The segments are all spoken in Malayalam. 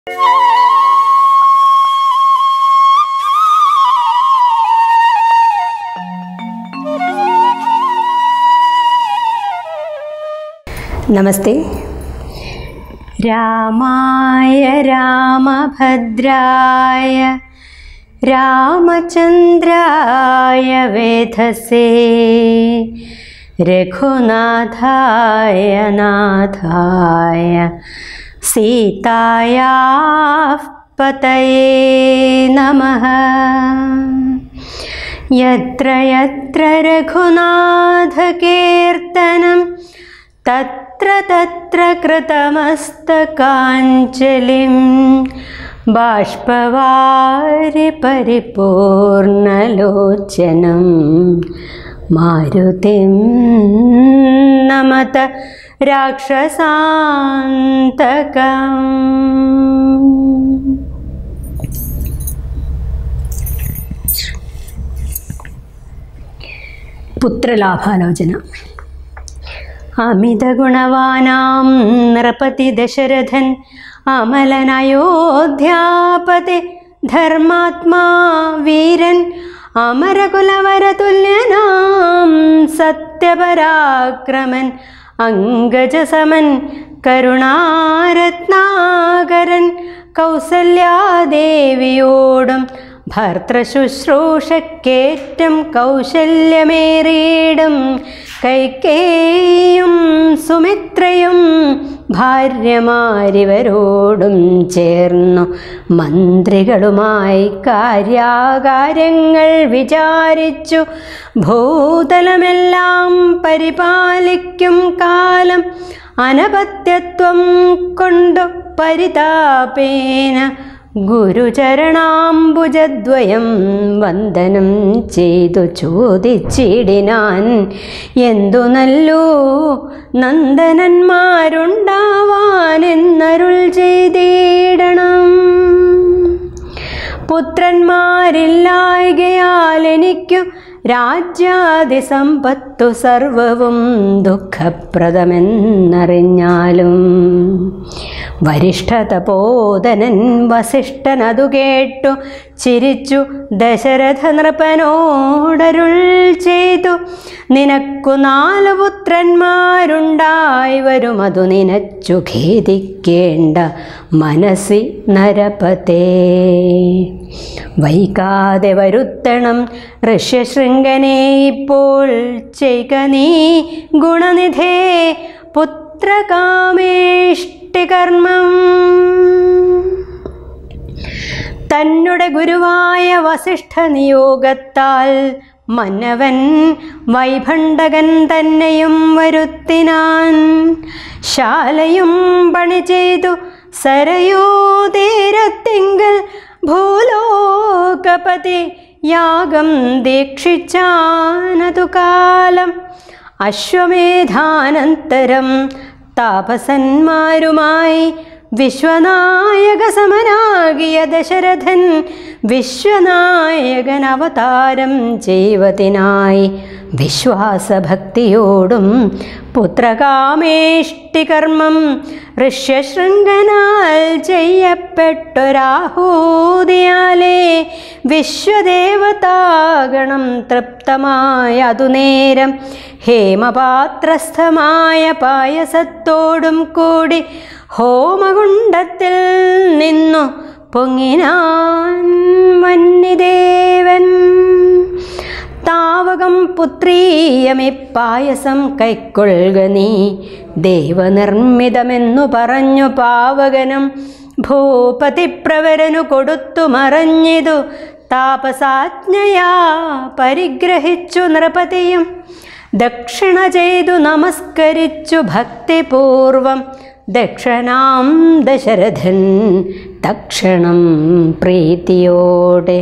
നമസ്തേ രാമായ രാമഭദ്രായ രാമചന്ദ്രായ വേധസേ രഘുനാഥായ നാഥായ സീതായാ പതയേ നമഃ യത്ര യത്ര രഘുനാഥകീർത്തനം തത്ര തത്ര കൃതമസ്തകാഞ്ജലിം ബാഷ്പവാരി പരിപൂർണലോചനം മാരുതിം നമത രാക്ഷസാന്തകം പുത്രലാഭാലോചന അമിതഗുണവാനാം നൃപതി ദശരഥൻ അമലനയോധ്യാപതി ധർമാത്മാ വീരൻ അമരകുലവരതുല്യനാം സത്യപരാക്രമൻ അങ്കജസമൻ കരുണാരത്നാകരൻ കൗസല്യാദേവിയോടും ഭർത്തൃശുശ്രൂഷക്കേറ്റം കൗശല്യമേറിയിടും കൈക്കേയും സുമിത്രയും ഭാര്യമാരിവരോടും ചേർന്നു മന്ത്രികളുമായി കാര്യാകാര്യങ്ങൾ വിചാരിച്ചു ഭൂതലമെല്ലാം പരിപാലിക്കും കാലം അനപത്യത്വം കൊണ്ടു പരിതാപേന ഗുരുചരണാംബുജദ്വയം വന്ദനം ചെയ്തു ചോദിച്ചിടിനാൻ എന്തു നല്ലൂ നന്ദനന്മാരുണ്ടാവാനെന്നരുൾ ചെയ്തിടണം പുത്രന്മാരില്ലായകയാൽ എനിക്കു രാജ്യാതിസമ്പത്തു സർവവും ദുഃഖപ്രദമെന്നറിഞ്ഞാലും വരിഷ്ഠതപോതനൻ വസിഷ്ഠനതു കേട്ടു ചിരിച്ചു ദശരഥ നൃപനോടരുൾ ചെയ്തു നിനക്കു നാലു പുത്രന്മാരുണ്ടായി വരും അതു നിനച്ചു ഖേദിക്കേണ്ട മനസ്സി നരപതേ വൈകാതെ വരുത്തണം ഋഷ്യശൃംഗനെ ഇപ്പോൾ ചെയ്ക നീ ഗുണനിധേ പുത്രകാമേഷ്ടികർമ്മം തന്നുടെ ഗുരുവായ വസിഷ്ഠ നിയോഗത്താൽ മന്നവൻ വൈഭണ്ഡകൻ തന്നെയും വരുത്തിനാൻ ശാലയും പണി ചെയ്തു സരയൂ തീരത്തിങ്കൽ ഭൂലോകപതി യാഗം ദീക്ഷിച്ചാനതു കാലം അശ്വമേധാനന്തരം താപസന്മാരുമായി വിശ്വനായക സമനാകിയ ദശരഥൻ വിശ്വനായകൻ അവതാരം ചെയ്വതിനായി വിശ്വാസഭക്തിയോടും പുത്രകാമേഷ്ടികർമ്മം ഋഷ്യശൃംഗനാൽ ചെയ്യപ്പെട്ടൊരാഹൂതിയാലേ വിശ്വദേവതാഗണം തൃപ്തമായ അതുനേരം ഹേമപാത്രസ്ഥമായ പായസത്തോടും കൂടി ഹോമകുണ്ടത്തിൽ നിന്നു പൊങ്ങിനാൻ വന്യദേവൻ താവകം പുത്രീയമി പായസം കൈക്കൊള്ളുക നീ ദേവനിർമ്മിതമെന്നു പറഞ്ഞു പാവകനും ഭൂപതിപ്രവരനു കൊടുത്തു മറഞ്ഞിതു താപസാജ്ഞയാ പരിഗ്രഹിച്ചു നൃപതിയും ദക്ഷിണ ചെയ്തു നമസ്കരിച്ചു ഭക്തിപൂർവം ദക്ഷനാം ദശരഥൻ തക്ഷണം പ്രീതിയോടെ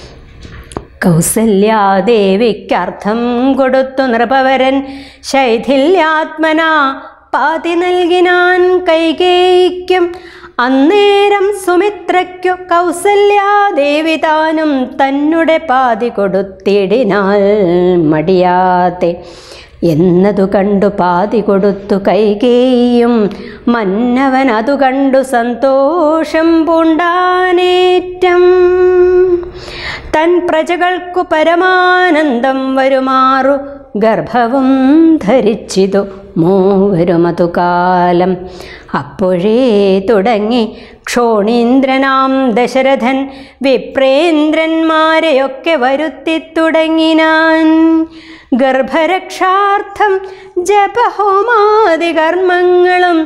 കൗസല്യാദേവിക്കർത്ഥം കൊടുത്തു നൃപവരൻ ശൈഥില്യാത്മന പാതി നൽകിനാൻ കൈകേയിക്കും അന്നേരം സുമിത്രയ്ക്കു കൗസല്യാദേവി താനും തന്നുടെ പാതി കൊടുത്തിടിനാൽ മടിയാതെ എന്നതു കണ്ടു പാതി കൊടുത്തു കൈകേയും മന്നവൻ അതു കണ്ടു സന്തോഷം പൂണ്ടാനേറ്റം തൻ പ്രജകൾക്കു പരമാനന്ദം വരുമാറു ഗർഭവും ധരിച്ചിതു മൂവരുമതു കാലം അപ്പോഴേ തുടങ്ങി ക്ഷോണീന്ദ്രനാം ദശരഥൻ വിപ്രേന്ദ്രന്മാരെയൊക്കെ വരുത്തി തുടങ്ങിനാൻ ഗർഭരക്ഷാർത്ഥം ജപഹോമാദി കർമ്മങ്ങളും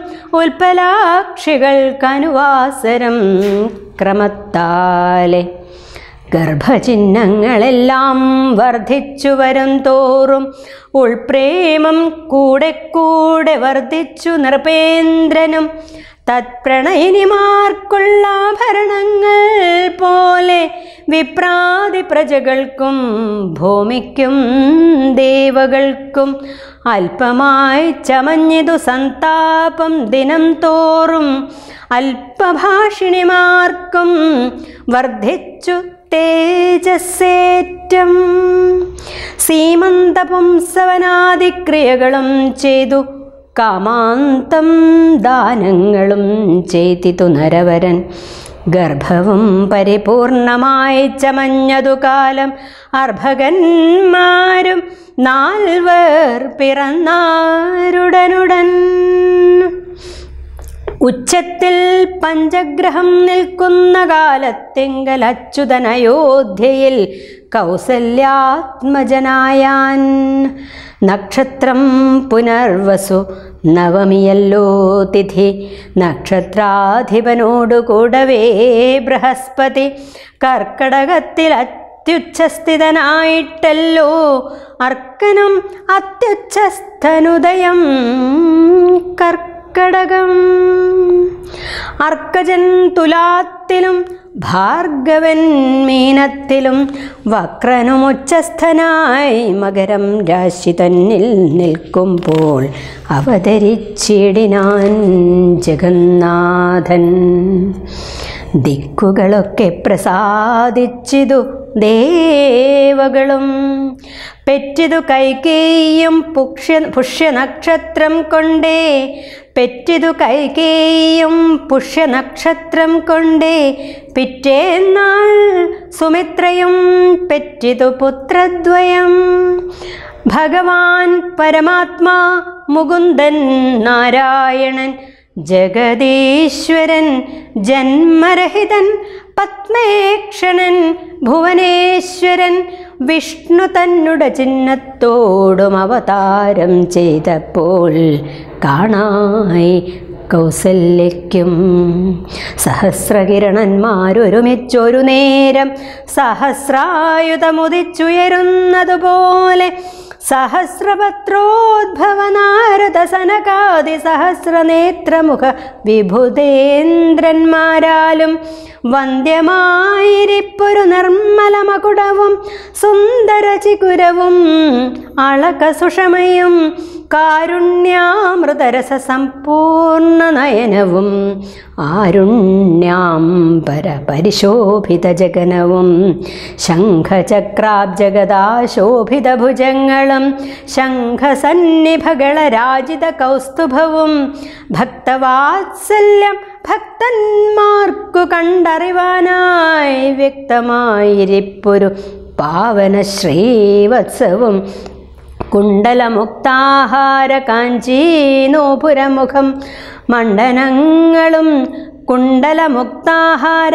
ഉൽപ്പലാക്ഷികൾക്കനുവാസരം ക്രമത്താലെ ഗർഭചിഹ്നങ്ങളെല്ലാം വർദ്ധിച്ചു വരും തോറും ഉൾപ്രേമം കൂടെ കൂടെ വർദ്ധിച്ചു നൃപേന്ദ്രനും തത്പ്രണയിനിമാർക്കുള്ള ആഭരണങ്ങൾ പോലെ വിപ്രാതി പ്രജകൾക്കും ഭൂമിക്കും ദേവകൾക്കും അല്പമായി ചമഞ്ഞിതു സന്താപം ദിനം തോറും അല്പഭാഷിണിമാർക്കും വർദ്ധിച്ചു തേജസ്സേറ്റം സീമന്തപുംസവനാദിക്രിയകളും ചെയ്തു കാമാന്തം ദാനങ്ങളും ചെയ്തിതു നരവരൻ ഗർഭവും പരിപൂർണമായി ചമഞ്ഞതു കാലം അർഭകന്മാരും നാൽവർ പിറന്നാരുടനുടൻ ഉച്ചത്തിൽ പഞ്ചഗ്രഹം നിൽക്കുന്ന കാലത്തിങ്കൽ അച്യുതൻ അയോധ്യയിൽ കൗസല്യാത്മജനായാൻ നക്ഷത്രം പുനർവസു നവമിയല്ലോ തിഥി നക്ഷത്രാധിപനോടു കൂടവേ ബൃഹസ്പതി കർക്കടകത്തിൽ അത്യുച്ഛസ്ഥിതനായിട്ടല്ലോ അർക്കനും അത്യുച്ഛസ്ഥനുദയം കർക്ക കടകം അർക്കജൻ തുലാത്തിലും ഭാർഗവൻ മീനത്തിലും വക്രനും ഉച്ചസ്ഥനായി മകരം രാശി തന്നിൽ നിൽക്കുമ്പോൾ അവതരിച്ചിടിനാൻ ജഗന്നാഥൻ ദിക്കുകളൊക്കെ പ്രസാദിച്ചിതു ദേവകളും പെറ്റിതു കൈകേയും പുഷ്യ പുഷ്യനക്ഷത്രം കൊണ്ടേ പെറ്റിതു കൈകേയും പുഷ്യനക്ഷത്രം കൊണ്ടേ പിറ്റേന്നാൾ സുമിത്രയും പെറ്റിതു പുത്രദ്വയം ഭഗവാൻ പരമാത്മാ മുകുന്ദൻ നാരായണൻ ജഗദീശ്വരൻ ജന്മരഹിതൻ പത്മേക്ഷണൻ ഭുവനേശ്വരൻ വിഷ്ണു തന്നുടെ ചിഹ്നത്തോടും അവതാരം ചെയ്തപ്പോൾ കാണായി കൗസല്യയ്ക്കും സഹസ്രകിരണന്മാരൊരുമിച്ചൊരു നേരം സഹസ്രായുധമുദിച്ചുയരുന്നതുപോലെ സഹസ്രപത്രോദ്ഭവ നാരദ സനകാദി സഹസ്രനേത്രമുഖ വിഭുതേന്ദ്രന്മാരാലും വന്ധ്യമായിരിപ്പൊരു നിർമ്മല മകുടവും സുന്ദര ചികുരവും അളക സുഷമയും കാരുണ്യാമൃതരസ സമ്പൂർണ്ണ നയനവും ആരുണ്യാംബര പരിശോഭിത ജഗനവും ശംഖചക്രാബ്ജഗദാശോഭിത ഭുജങ്ങളും ശംഖസന്നിഭകള രാജിത കൗസ്തുഭവും ഭക്തവാത്സല്യം ഭക്തന്മാർക്കു കണ്ടറിവാനായി വ്യക്തമായിരിപ്പൊരു പാവന ശ്രീവത്സവും കുണ്ടലമുക്താഹാര കാഞ്ചീനോപുരമുഖം മണ്ഡനങ്ങളും കുണ്ടലമുക്താഹാര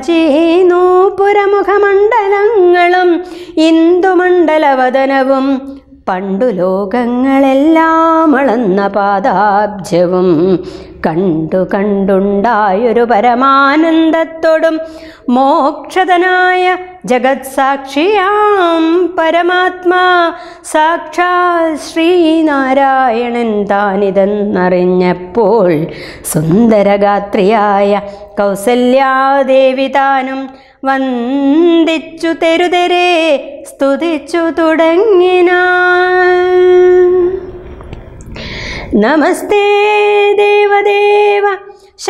കാഞ്ചീനോപുരമുഖമണ്ഡലങ്ങളും ഇന്ദുമണ്ഡലവദനവും പണ്ടു ലോകങ്ങളെല്ലാം അളന്ന പാദാബ്ജവും കണ്ടു കണ്ടുണ്ടായൊരു പരമാനന്ദത്തോടും മോക്ഷതനായ ജഗത് സാക്ഷിയാം പരമാത്മാ സാക്ഷാൽ ശ്രീനാരായണൻ താനിതെന്നറിഞ്ഞപ്പോൾ സുന്ദരഗാത്രിയായ കൗസല്യാദേവി താനും വന്ദിച്ചു തെരുതെരെ സ്തുതിച്ചു തുടങ്ങിനാ നമസ്തേ ദേവദേവ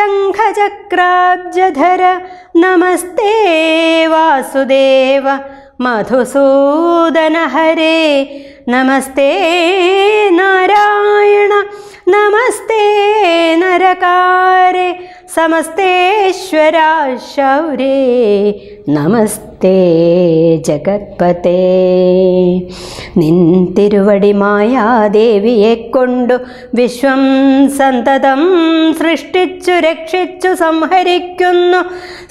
ശംഖചക്രാബ്ജധര നമസ്തേ വാസുദേവ മധുസൂദന ഹരേ നമസ്തേ നാരായണ നമസ്തേ നരകാരെ സമസ്തേശ്വര ശൗരേ നമസ്തേ ജഗത്പതേ നിൻ തിരുവടി മായാദേവിയെ കൊണ്ടു വിശ്വം സന്തതം സൃഷ്ടിച്ചു രക്ഷിച്ചു സംഹരിക്കുന്നു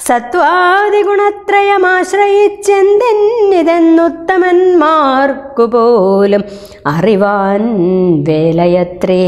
സത്വാദിഗുണത്രയമാശ്രയിച്ചെന്തെന്നിതെന്നുത്തമന്മാർക്കു പോലും അറിവാൻ വേലയത്രേ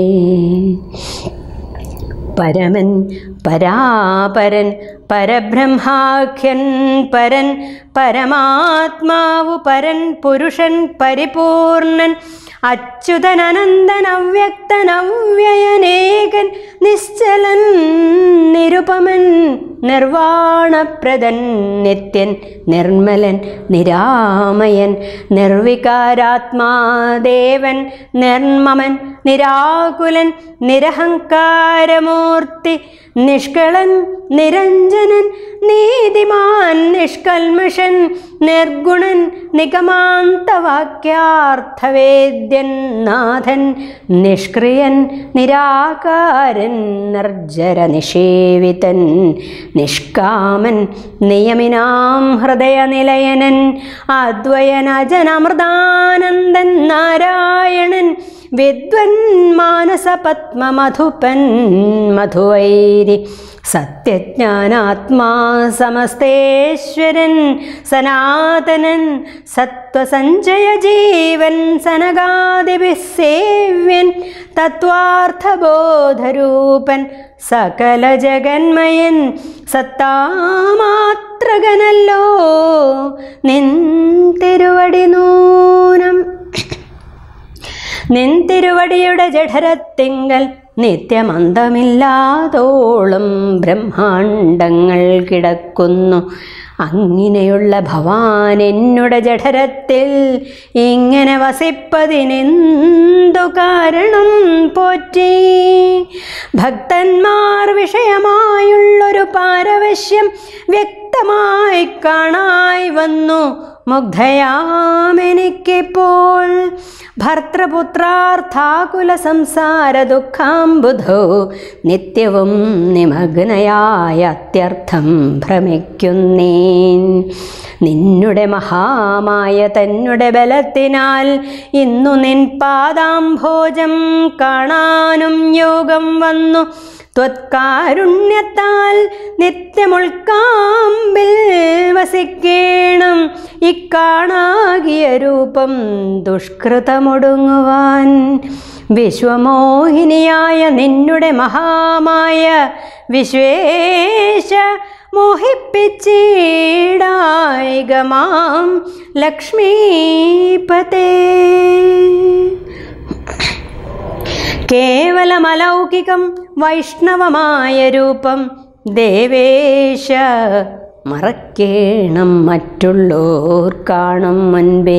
പരമൻ പരാപരൻ പരബ്രഹ്മാഖ്യൻ പരൻ പരമാത്മാവു പരൻ പുരുഷൻ പരിപൂർണൻ അച്യുതൻ അനന്തൻ അവ്യക്തൻ അവ്യയനേകൻ നിശ്ചലൻ നിരുപമൻ നിർവാണപ്രദൻ നിത്യൻ നിർമ്മലൻ നിരാമയൻ നിർവികാരാത്മാദേവൻ നിർമ്മമൻ നിരാകുലൻ നിരഹങ്കാരമൂർത്തി നിഷ്കളൻ നിരഞ്ജനൻ നീതിമാൻ നിഷ്കൽമഷൻ നിർഗുണൻ നിഗമാന്തവാക്യാർത്ഥവേദ്യൻ നാഥൻ നിഷ്ക്രിയൻ നിരാകാരൻ നിർജര നിഷേവിതൻ നിഷ്കാമൻ നിയമിനാം ഹൃദയനിലയനൻ അദ്വയനജനമൃതാനന്ദൻ നാരായണൻ വിദ്വൻ മാനസപത്മമധുപൻ മധുവൈരി സത്യജ്ഞാനാത്മാ സമസ്തേശ്വരൻ സനാതനൻ സത്വസഞ്ചയ ജീവൻ സനകാദിഭിः സേവ്യൻ തത്വാർത്ഥബോധരൂപൻ സകല ജഗന്മയൻ സത്താമാത്രകനല്ലോ നിൻ തിരുവടി നൂനം നിൻ തിരുവടിയുടെ ജഠരത്തിങ്കൽ നിത്യമന്തമില്ലാതോളം ബ്രഹ്മാണ്ടങ്ങൾ കിടക്കുന്നു അങ്ങനെയുള്ള ഭവാൻ എന്നുടെ ജഠരത്തിൽ ഇങ്ങനെ വസിപ്പതിനെന്തു കാരണം പോറ്റി ഭക്തന്മാർ വിഷയമായുള്ളൊരു പാരവശ്യം വ്യക്തമായി കാണായി വന്നു മുഗ്ധയാമെനിക്കിപ്പോൾ ഭർത്തൃപുത്രാർത്ഥാകുല സംസാര ദുഃഖാംബുധോ നിത്യവും നിമഗ്നയായ അത്യർത്ഥം ഭ്രമിക്കുന്നേൻ നിന്നുടെ മഹാമായ തന്നുടെ ബലത്തിനാൽ ഇന്നു നിൻ പാദാംഭോജം കാണാനും യോഗം വന്നു ത്വത്കാരുണ്യത്താൽ നിത്യമുൾക്കാമ്പിൽ വസിക്കേണം ഇക്കാണാകിയ രൂപം ദുഷ്കൃതമൊടുങ്ങുവാൻ വിശ്വമോഹിനിയായ നിന്നുടെ മഹാമായ വിശ്വേശ മോഹിപ്പിച്ചിടായികമാം ലക്ഷ്മീപതേ കേവലമലൗകികം വൈഷ്ണവമായ രൂപം ദേവേശ മറക്കേണം മറ്റുള്ളോർ കാണും മുൻപേ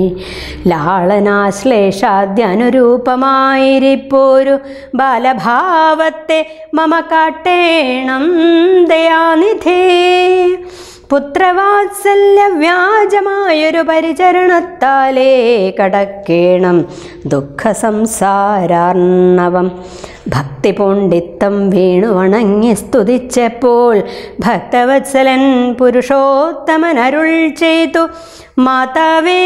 ലാളനാശ്ലേഷാദ്യനുരൂപമായിരിപ്പോരു ബാലഭാവത്തെ മമ കാട്ടേണം ദയാനിധേ പുത്രവാത്സല്യ വ്യാജമായൊരു പരിചരണത്താലേ കടക്കേണം ദുഃഖ സംസാരാർണവം ഭക്തി പൂണ്ടിത്തം വീണു വണങ്ങി സ്തുതിച്ചപ്പോൾ ഭക്തവത്സലൻ പുരുഷോത്തമൻ അരുൾ ചെയ്തു മാതാവേ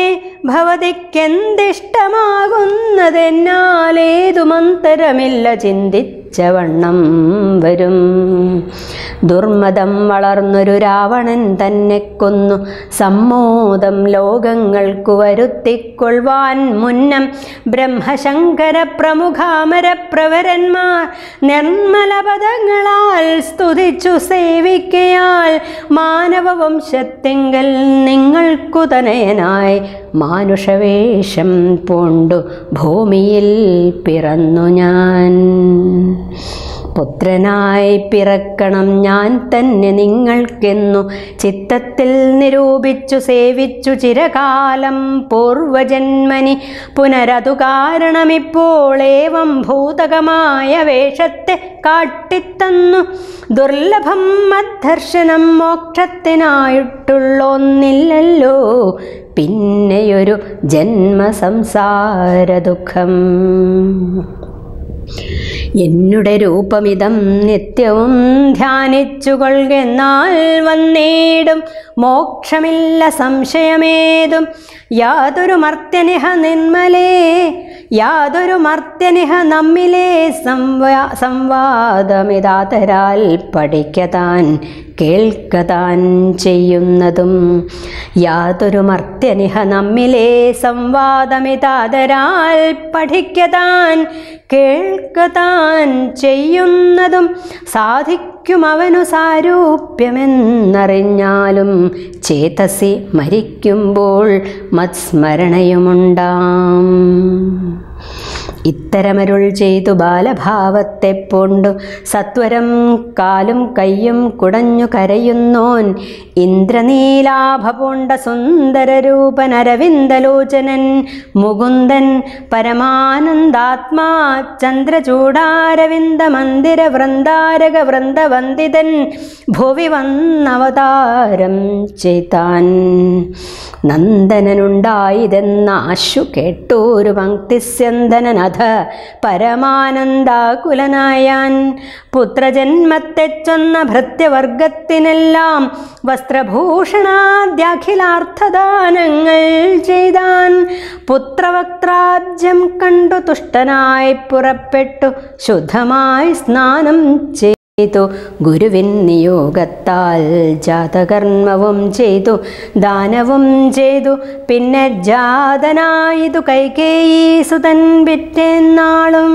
ഭവതിക്കെന്തിഷ്ടമാകുന്നതെന്നാലേതു മന്തരമില്ല ചിന്തിച്ചവണ്ണം വരും ദുർമതം വളർന്നൊരു രാവണൻ തന്നെ കൊന്നു സമ്മോദം ലോകങ്ങൾക്കു വരുത്തിക്കൊള്ളുവാൻ മുന്നം ബ്രഹ്മശങ്കര പ്രമുഖാമര പ്രവരന്മാർ നിർമ്മല പദങ്ങളാൽ സ്തുതിച്ചു സേവിക്കയാൽ മാനവവംശത്തിങ്കൽ നിങ്ങൾക്കു തനയനായി മാനുഷവേഷം പൂണ്ടു ഭൂമിയിൽ പിറന്നു ഞാൻ പുത്രനായി പിറക്കണം ഞാൻ തന്നെ നിങ്ങൾക്കെന്നു ചിത്തത്തിൽ നിരൂപിച്ചു സേവിച്ചു ചിരകാലം പൂർവജന്മനി പുനരതു കാരണമിപ്പോൾ ഏവം ഭൂതകമായ വേഷത്തെ കാട്ടിത്തന്നു ദുർലഭം മദ്ധർശനം മോക്ഷത്തിനായിട്ടുള്ളൊന്നില്ലല്ലോ പിന്നെയൊരു ജന്മസംസാര ദുഃഖം എന്നുടെ രൂപമിതം നിത്യവും ധ്യാനിച്ചുകൊള്ളുന്നാൽ വന്നേടും മോക്ഷമില്ല സംശയമേതും യാതൊരു മർത്യനിഹ നിന്മലേ യാതൊരു മർത്യനിഹ നമ്മിലെ സംവാ സംവാദമിതാതരാൽ പഠിക്കതാൻ കേൾക്കതാൻ ചെയ്യുന്നതും യാതൊരു മർത്യനിഹ നമ്മിലെ സംവാദമിതാതരാൽ പഠിക്കതാൻ കേൾക്കതാൻ ചെയ്യുന്നതും സാധിക്കും അവനു സാരൂപ്യമെന്നറിഞ്ഞാലും ചേതസി മരിക്കുമ്പോൾ മത്സ്മരണയുമുണ്ടാം ഇത്തരമരുൾ ചെയ്തു ബാലഭാവത്തെ പൂണ്ടു സത്വരം കാലും കയ്യും കുടഞ്ഞു കരയുന്നോൻ ഇന്ദ്രനീലാഭ പൂണ്ട സുന്ദരരൂപൻ അരവിന്ദലോചനൻ മുകുന്ദൻ പരമാനന്ദാത്മാ ചന്ദ്രചൂടാരവിന്ദ മന്ദിര വൃന്ദാരക വൃന്ദവന്ദിതൻ ഭുവി വന്നവതാരം ചെയ്താൻ നന്ദനനുണ്ടായതെന്ന ആശു കേട്ടോരു പങ്ക്തിസ്യന്തനനഥ പരമാനന്ദാകുലനായാൻ പുത്രജന്മത്തെ ചൊന്ന ഭൃത്യവർഗത്തിനെല്ലാം വസ്ത്രഭൂഷണാദ്യഖിലാർത്ഥദാനങ്ങൾ ചെയ്താൻ പുത്രവക്രാബ്ജം കണ്ടു തുഷ്ടനായി പുറപ്പെട്ടു ശുദ്ധമായി സ്നാനം ചെയ്തു ചെയ്തു ഗുരുവിൻ നിയോഗത്താൽ ജാതകർമ്മവും ചെയ്തു ദാനവും ചെയ്തു പിന്നെ ജാതനായതു കൈകേയി സുതൻ പിറ്റേന്നാളും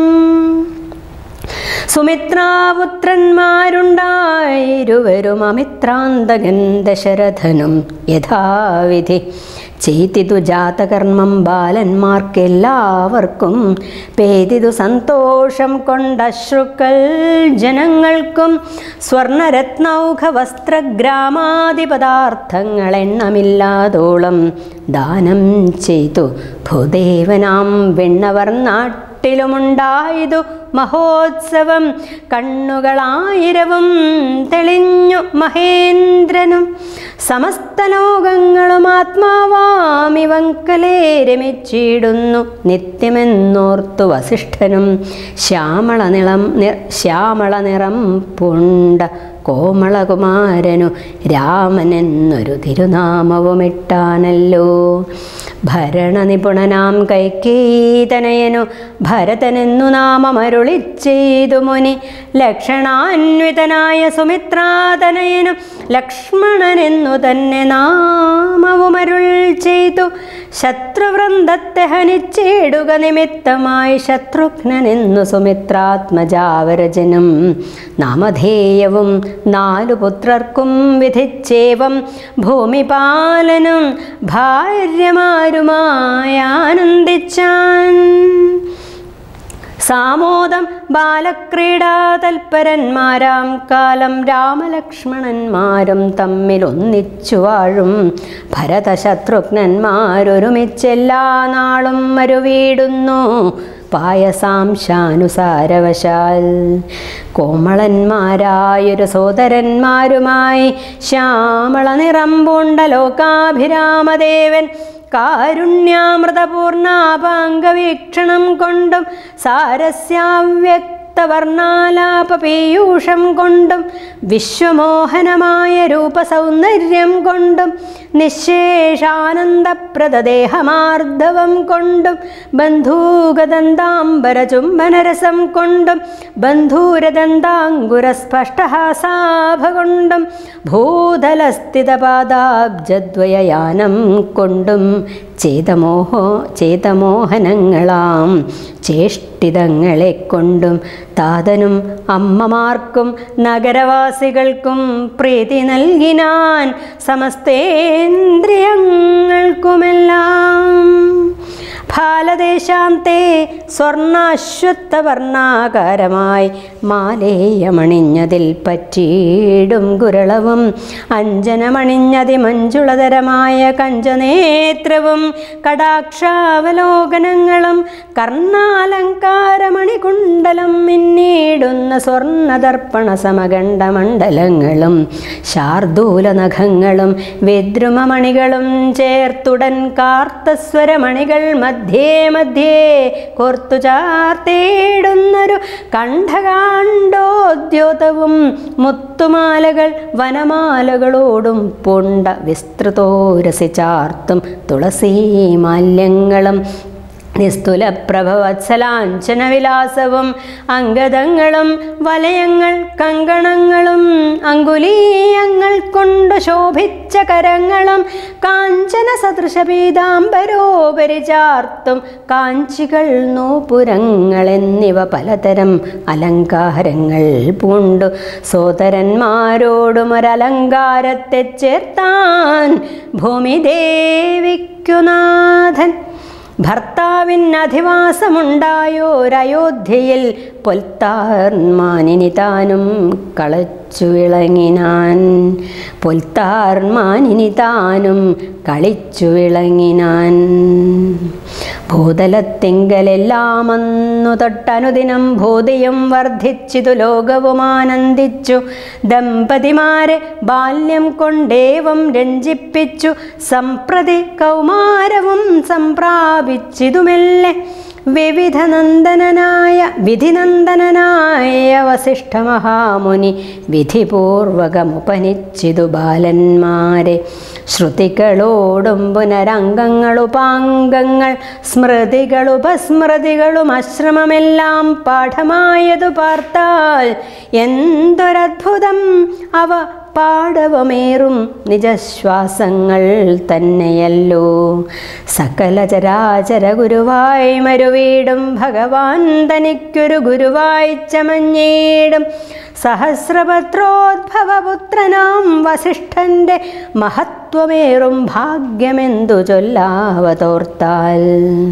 സുമിത്രാപുത്രന്മാരുണ്ടായിരുവരും അമിത്രാന്തകൻ ദശരഥനും യഥാവിധി ചെയ്തിതു ജാതകർമ്മം ബാലന്മാർക്കെല്ലാവർക്കും പേതിതു സന്തോഷം കൊണ്ടശ്രുക്കൾ ജനങ്ങൾക്കും സ്വർണരത്നൗഘ വസ്ത്രഗ്രാമാദി പദാർത്ഥങ്ങൾ എണ്ണമില്ലാതോളം ദാനം ചെയ്തു ഭൂദേവനാം വെണ്ണവർനാട്ട് ട്ടിലുമുണ്ടായതു മഹോത്സവം കണ്ണുകളായിരവും തെളിഞ്ഞു മഹേന്ദ്രനും സമസ്ത ലോകങ്ങളും ആത്മാവാമിവങ്കലേ രമിച്ചിടുന്നു നിത്യമെന്നോർത്തു വസിഷ്ഠനും ശ്യാമള നിളം നി ശ്യാമള നിറം പുണ്ട കോമളകുമാരനു രാമനെന്നൊരു തിരുനാമവുമിട്ടാനല്ലോ ഭരണനിപുണനാം കൈക്കേതനയനു ഭരതനെന്നു നാമമരുളി ചെയ്തു മുനി ലക്ഷണാന്വിതനായ സുമിത്രാതനയനു ലക്ഷ്മണനെന്നു തന്നെ നാമവുമരുൾ ചെയ്തു ശത്രുവൃന്ദത്തെ ഹനിച്ചിടുക നിമിത്തമായി ശത്രുഘ്നെന്നു സുമിത്രാത്മജാവരജനും നാമധേയവും നാലു പുത്രർക്കും വിധിച്ചേവം ഭൂമിപാലനും ഭാര്യമാരുമായി ആനന്ദിച്ചാൻ സാമോദം ബാലക്രീഡാ തൽപരന്മാരാം കാലം രാമലക്ഷ്മണന്മാരും തമ്മിൽ ഒന്നിച്ചു വാഴും ഭരതശത്രുഘ്നന്മാരൊരുമിച്ചെല്ലാ നാളും മരുവീടുന്നു പായസാംശാനുസാരവശാൽ കോമളന്മാരായൊരു സോദരന്മാരുമായി ശ്യാമള നിറം പൂണ്ട ലോകാഭിരാമദേവൻ കാരുണ്യാമൃതപൂർണാപാംഗവീക്ഷണം കൊണ്ടും സാരസ്യാവ്യക്തവർണാലാപപീയൂഷം കൊണ്ടും വിശ്വമോഹനമായ രൂപസൗന്ദര്യം കൊണ്ടും നിശേഷാനന്ദപ്രദദേഹമാർദ്ദവം കൊണ്ടും ബന്ധൂകദന്താംബരചുംബനരസം കൊണ്ടും ബന്ധൂരദന്താങ്കുരസ്പഷ്ടഹാസാഭ കൊണ്ടും ഭൂതലസ്ഥിതപാദാബ്ജദ്വയയാനം കൊണ്ടും ചേതമോഹോ ചേതമോഹനങ്ങളാം ചേഷ്ടിതങ്ങളെ കൊണ്ടും താതനും അമ്മമാർക്കും നഗരവാസികൾക്കും പ്രീതി നൽകിനാൻ സമസ്തേന്ദ്രിയങ്ങൾക്കുമെല്ലാം ഫാലദേശാന്തേ സ്വർണാശ്വത്ഥവർണാകാരമായി മാലേയമണിഞ്ഞതിൽ പറ്റിയിടും കുരളവും അഞ്ജനമണിഞ്ഞതി മഞ്ജുളതരമായ കഞ്ചനേത്രവും കടാക്ഷാവലോകനങ്ങളും കർണാലങ്കാരമണികുണ്ടലം മിന്നീടുന്ന സ്വർണദർപ്പണ സമഗണ്ഡമണ്ഡലങ്ങളും ശാർദൂല നഖങ്ങളും വിദ്രുമമണികളും ചേർത്തുടൻ കാർത്തസ്വരമണികൾ മധ്യേ മധ്യേ കോർത്തു ചാർത്തേടുന്നൊരു കണ്ഠകാണ്ഡോദ്യോതവും മുത്തുമാലകൾ വനമാലകളോടും പൊണ്ട വിസ്തൃതോരസി ചാർത്തും തുളസീ മാല്യങ്ങളും നിസ്തുലപ്രഭവത്സലാഞ്ചനവിലാസവും അംഗതങ്ങളും വലയങ്ങൾ കങ്കണങ്ങളും അങ്കുലീയങ്ങൾ കൊണ്ടു ശോഭിച്ച കരങ്ങളും കാഞ്ചന സദൃശ പീതാംബരോപരി ചാർത്തും കാഞ്ചികൾ നൂപുരങ്ങൾ എന്നിവ പലതരം അലങ്കാരങ്ങൾ പൂണ്ടു സോദരന്മാരോടുമൊരലങ്കാരത്തെ ചേർത്താൻ ഭൂമിദേവിക്കുനാഥൻ ഭർത്താവിനധിവാസമുണ്ടായോരയോധ്യയിൽ പൊൽത്താർമാനിനി താനും കളച്ചു വിളങ്ങിനാൻ പൊൽത്താർമാനിനി താനും കളിച്ചു വിളങ്ങിനാൻ ഭൂതലത്തിങ്കലെല്ലാമന്നു തൊട്ടനുദിനം ഭൂതിയും വർദ്ധിച്ചിതു ലോകവും ആനന്ദിച്ചു ദമ്പതിമാരെ ബാല്യം കൊണ്ടേവം രഞ്ജിപ്പിച്ചു സംപ്രതി കൗമാരവും സംപ്രാപിച്ചിതുമെല്ലെ വിവിധ നന്ദനനായ വിധിനന്ദനനായ വസിഷ്ഠ മഹാമുനി വിധിപൂർവകമുപനിച്ചിതു ബാലന്മാരെ ശ്രുതികളോടും പുനരംഗങ്ങളുപാംഗങ്ങൾ സ്മൃതികളുപസ്മൃതികളും അശ്രമമെല്ലാം പാഠമായതു പാർത്താൽ എന്തൊരത്ഭുതം അവ പാടവമേറും നിജശ്വാസങ്ങൾ തന്നെയല്ലോ സകല ചരാചര ഗുരുവായി മരുവീടും ഭഗവാൻ തനിക്കൊരു ഗുരുവായി ചമഞ്ഞേടും സഹസ്രപത്രോദ്ഭവപുത്രനാം വസിഷ്ഠന്റെ മഹത്വമേറും ഭാഗ്യമെന്തു ചൊല്ലാവതോർത്താൽ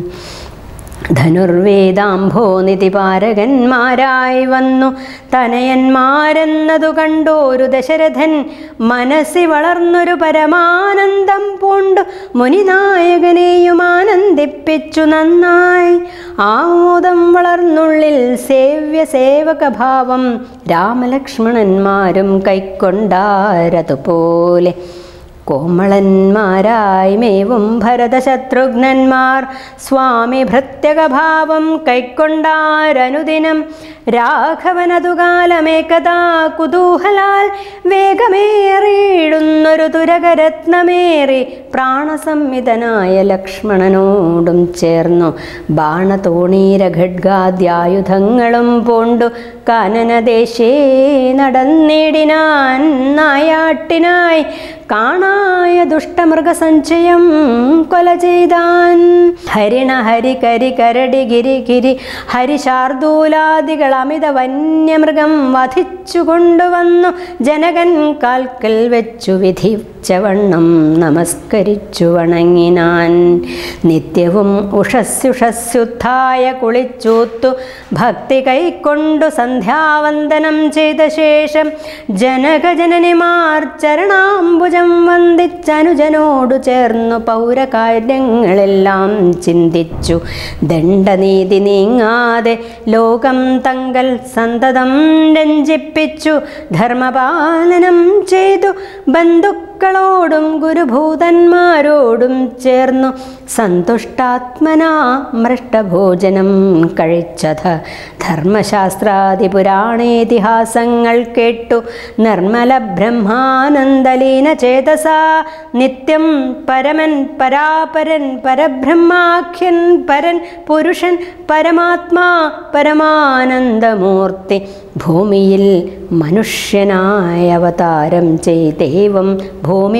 ധനുർവേദാംഭോ നിതിപാരകന്മാരായി വന്നു തനയന്മാരെന്നതു കണ്ടോരു ദശരഥൻ മനസ്സി വളർന്നൊരു പരമാനന്ദം പൂണ്ടു മുനിനായകനെയും ആനന്ദിപ്പിച്ചു നന്നായി ആമോദം വളർന്നുള്ളിൽ സേവ്യ സേവകഭാവം രാമലക്ഷ്മണന്മാരും കൈക്കൊണ്ടാരതുപോലെ കോമളന്മാരായി മേവും ഭരതശത്രുഘ്നന്മാർ സ്വാമി ഭൃത്യകഭാവം കൈക്കൊണ്ടാരനുദിനം രാഘവനതുകാലമേകഥാ കുതൂഹലാൽ വേഗമേറിയിടുന്നൊരു തുരകരത്നമേറി പ്രാണസംഹിതനായ ലക്ഷ്മണനോടും ചേർന്നു ബാണതോണീര ഖഡ്ഗാദ്യായുധങ്ങളും പൂണ്ടു കാനനദേശേ നടന്നിടിനാൻ നായാട്ടിനായി കാണായ ദുഷ്ടമൃഗസഞ്ചയം കൊല ചെയ്താൻ ഹരിണ ഹരി കരി കരടി ഗിരി ഗിരി ഹരിശാർദൂലാദികൾ അമിത വന്യമൃഗം വധിച്ചു കൊണ്ടുവന്നു ജനകൻ കാൽക്കൽ വെച്ചു വിധിച്ചവണ്ണം നമസ്കരിച്ചു വണങ്ങിനാൻ നിത്യവും ഉഷസ്യുഷസ്യുദ്ധായ കുളിച്ചൂത്തു ഭക്തി കൈക്കൊണ്ടു സന്ധ്യാവന്ദനം ചെയ്ത ശേഷം ജനകജനനിമാർ ചരണാംബുജം വന്ദിച്ചനുജനോടു ചേർന്നു പൗരകാര്യങ്ങളെല്ലാം ചിന്തിച്ചു ദണ്ഡനീതി നീങ്ങാതെ ലോകം തങ്കൽ സന്തതം രഞ്ജിപ്പിച്ചു ധർമ്മപാലനം ചെയ്തു ബന്ധുക്കളോടും ഗുരുഭൂതന്മാരോടും ചേർന്നു സന്തുഷ്ടാത്മനാ മൃഷ്ടഭോജനം കഴിച്ചത് ധർമ്മശാസ്ത്രാദിപുരാണേതിഹാസങ്ങൾ കേട്ടു നിർമ്മല ബ്രഹ്മാനന്ദലീന ചേതസാ നിത്യം പരമൻ പരാപരൻ പരബ്രഹ്മാഖ്യൻ പരൻ പുരുഷൻ പരമാത്മാ പരമാനന്ദമൂർത്തി ഭൂമിയിൽ മനുഷ്യനായ അവതാരം ചെയ്തേവം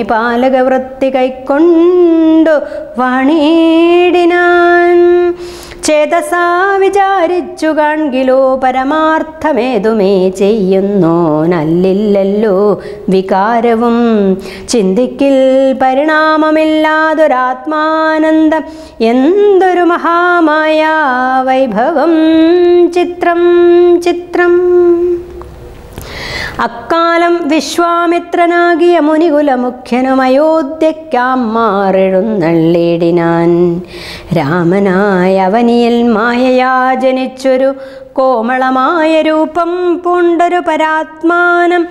ഭൂമിപാലകവൃത്തി കൈക്കൊണ്ടു വാണിടിനാൻ ചേതസാ വിചാരിച്ചു കാൺകിലോ പരമാർത്ഥമേതുമേ ചെയ്യുന്നോ നല്ലില്ലല്ലോ വികാരവും ചിന്തിക്കിൽ പരിണാമമില്ലാതൊരാത്മാനന്ദം എന്തൊരു മഹാമായ വൈഭവം ചിത്രം ചിത്രം അക്കാലം വിശ്വാമിത്രനാകിയ മുനികുലമുഖ്യനും അയോധ്യയ്ക്കാം മാറെഴുന്നള്ളിടിനാൻ രാമനായ അവനിയിൽ മായയാ ജനിച്ചൊരു കോമളമായ രൂപം പൂണ്ടൊരു പരാത്മാനം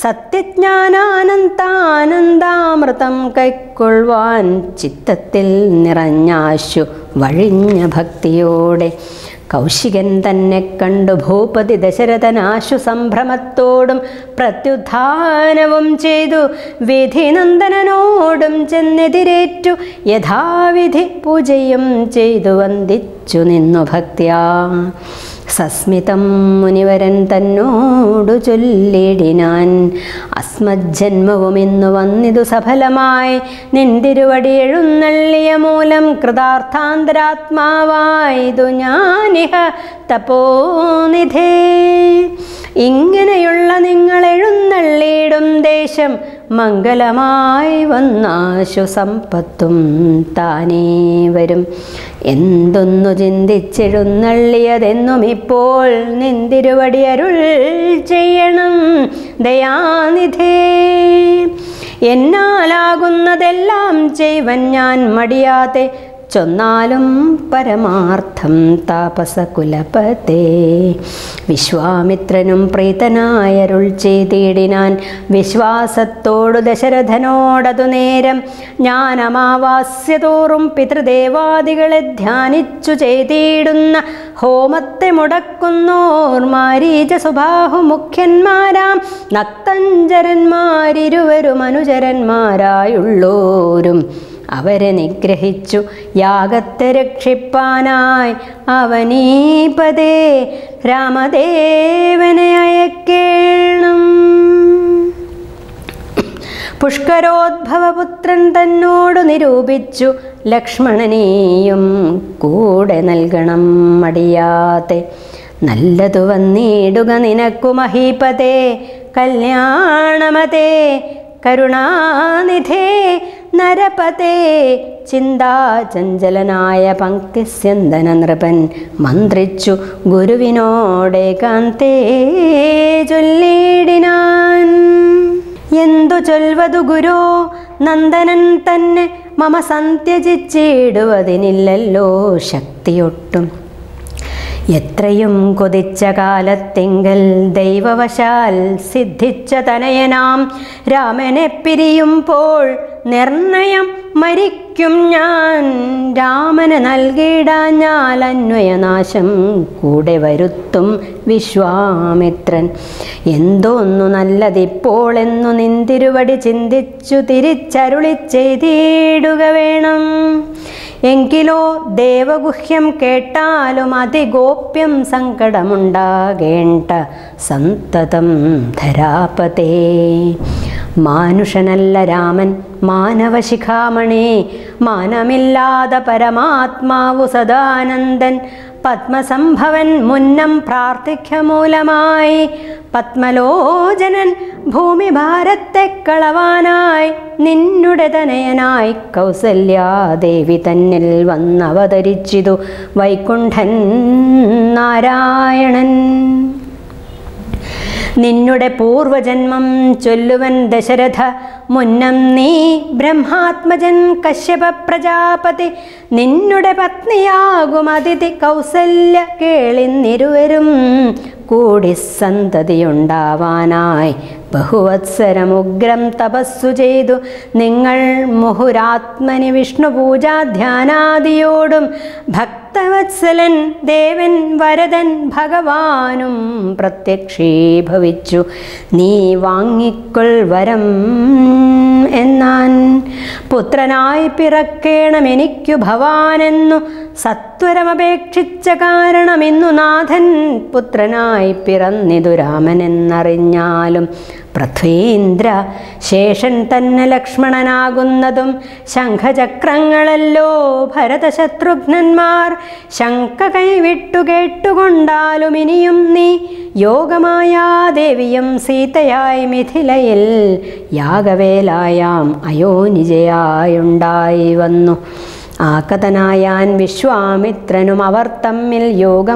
സത്യജ്ഞാനാനന്ദാനന്ദാമൃതം കൈക്കൊള്ളുവാൻ ചിത്തത്തിൽ നിറഞ്ഞാശു വഴിഞ്ഞ ഭക്തിയോടെ കൗശികൻ തന്നെ കണ്ടു ഭൂപതി ദശരഥനാശു സംഭ്രമത്തോടും പ്രത്യുത്ഥാനവും ചെയ്തു വിധിനന്ദനോടും ചെന്നെതിരേറ്റു യഥാവിധി പൂജയും ചെയ്തു വന്ദിച്ചു നിന്നു ഭക്ത്യാ സസ്മിതം മുനിവരൻ തന്നോടു ചൊല്ലിടിനാൻ അസ്മജ്ജന്മവും ഇന്നു വന്നിതു സഫലമായി നിന്തിരുവടി എഴുന്നള്ളിയ മൂലം കൃതാർത്ഥാന്തരാത്മാവായതു ഞാനിഹ തപോനിധേ ഇങ്ങനെയുള്ള നിങ്ങൾ എഴുന്നള്ളിയിടും ദേശം മംഗലമായി വന്നാശു സമ്പത്തും താനേ വരും എന്തൊന്നു ചിന്തിച്ചെഴുന്നള്ളിയതെന്നും ഇപ്പോൾ നിന്തിരുവടി അരുൾ ചെയ്യണം ദയാനിധേ എന്നാലാകുന്നതെല്ലാം ചെയ്വൻ ഞാൻ മടിയാതെ ചൊന്നാലും പരമാർത്ഥം താപസകുലപത്തെ വിശ്വാമിത്രനും പ്രീതനായരുൾ ചെയ്തിടിനാൻ വിശ്വാസത്തോടു ദശരഥനോടതു നേരം ഞാൻ അമാവാസ്യതോറും പിതൃദേവാദികളെ ധ്യാനിച്ചു ചെയ്തിടുന്ന ഹോമത്തെ മുടക്കുന്നോർ മാരീച സുബാഹു മുഖ്യന്മാരാം നക്തഞ്ചരന്മാരിരുവരും അനുചരന്മാരായുള്ളോരും അവരെ നിഗ്രഹിച്ചു യാഗത്തെ രക്ഷിപ്പാനായി അവനീപതേ രാമദേവനെ അയക്കേണം പുഷ്കരോദ്ഭവപുത്രൻ തന്നോട് നിരൂപിച്ചു ലക്ഷ്മണനെയും കൂടെ നൽകണം മടിയാതെ നല്ലതു വന്നിടുക നിനക്കു മഹീപതേ കല്യാണമതേ കരുണാനിധേ നരപതേ ചിന്താചഞ്ചലനായ പങ്ക്തിസ്യന്തന നൃപൻ മന്ത്രിച്ചു ഗുരുവിനോടെ കാന്തേ ചൊല്ലിടിനാൻ എന്തു ചൊൽവതു ഗുരോ നന്ദനൻ തന്നെ മമ സന്ത്യജിച്ചിടുവതിനില്ലല്ലോ ശക്തിയൊട്ടും എത്രയും കൊതിച്ച കാലത്തിങ്കൽ ദൈവവശാൽ സിദ്ധിച്ച തനയനാം രാമനെ പിരിയുമ്പോൾ നിർണയം മരിക്കും ഞാൻ രാമന് നൽകിയിടാഞ്ഞാൽ അന്വയനാശം കൂടെ വരുത്തും വിശ്വാമിത്രൻ എന്തോന്നു നല്ലതിപ്പോൾ എന്നു നിന്തിരുവടി ചിന്തിച്ചു തിരിച്ചരുളി ചെയ്തിടുക വേണം എങ്കിലോ ദേവഗുഹ്യം കേട്ടാലും അതിഗോപ്യം സങ്കടമുണ്ടാകേണ്ട സന്തതം ധരാപതേ മാനുഷനല്ല രാമൻ മാനവശിഖാമണി മാനമില്ലാത പരമാത്മാവു സദാനന്ദൻ പത്മസംഭവൻ മുന്നം പ്രാർത്ഥിക്യമൂലമായി പത്മലോചനൻ ഭൂമി ഭാരത്തെ കളവാനായി നിന്നുടെ തനയനായി കൗസല്യാദേവി തന്നിൽ വന്നവതരിച്ചിതു വൈകുണ്ഠൻ നാരായണൻ നിന്നുടെ പൂർവജന്മം ചൊല്ലുവൻ ദശരഥ മുന്നം നീ ബ്രഹ്മാത്മജൻ കശ്യപ പ്രജാപതി നിന്നുടെ പത്നിയാകും അതിഥി കൗസല്യ കേളിന്നിരുവരും കൂടി സന്തതിയുണ്ടാവാനായി ബഹുവത്സരമുഗ്രം തപസ്സു ചെയ്തു നിങ്ങൾ മുഹുരാത്മനി വിഷ്ണു പൂജാധ്യാനാദിയോടും ഭക്തവത്സലൻ ദേവൻ വരദൻ ഭഗവാനും പ്രത്യക്ഷീഭവിച്ചു നീ വാങ്ങിക്കൊൾ വരം എന്നാൻ പുത്രനായി പിറക്കേണം എനിക്കു ഭവാനെന്നു സത്വരമപേക്ഷിച്ച കാരണം ഇന്നു നാഥൻ പുത്രനായി പിറന്നിതു രാമനെന്നറിഞ്ഞാലും പൃഥ്വീന്ദ്ര ശേഷൻ തന്നെ ലക്ഷ്മണനാകുന്നതും ശംഖചക്രങ്ങളല്ലോ ഭരതശത്രുഘ്നന്മാർ ശങ്ക കൈവിട്ടു കേട്ടുകൊണ്ടാലും ഇനിയും നീ യോഗമായ ദേവിയും സീതയായി മിഥിലയിൽ യാഗവേലായാം അയോനിജയായുണ്ടായി വന്നു ആകതനായാൻ വിശ്വാമിത്രനും അവർ തമ്മിൽ യോഗം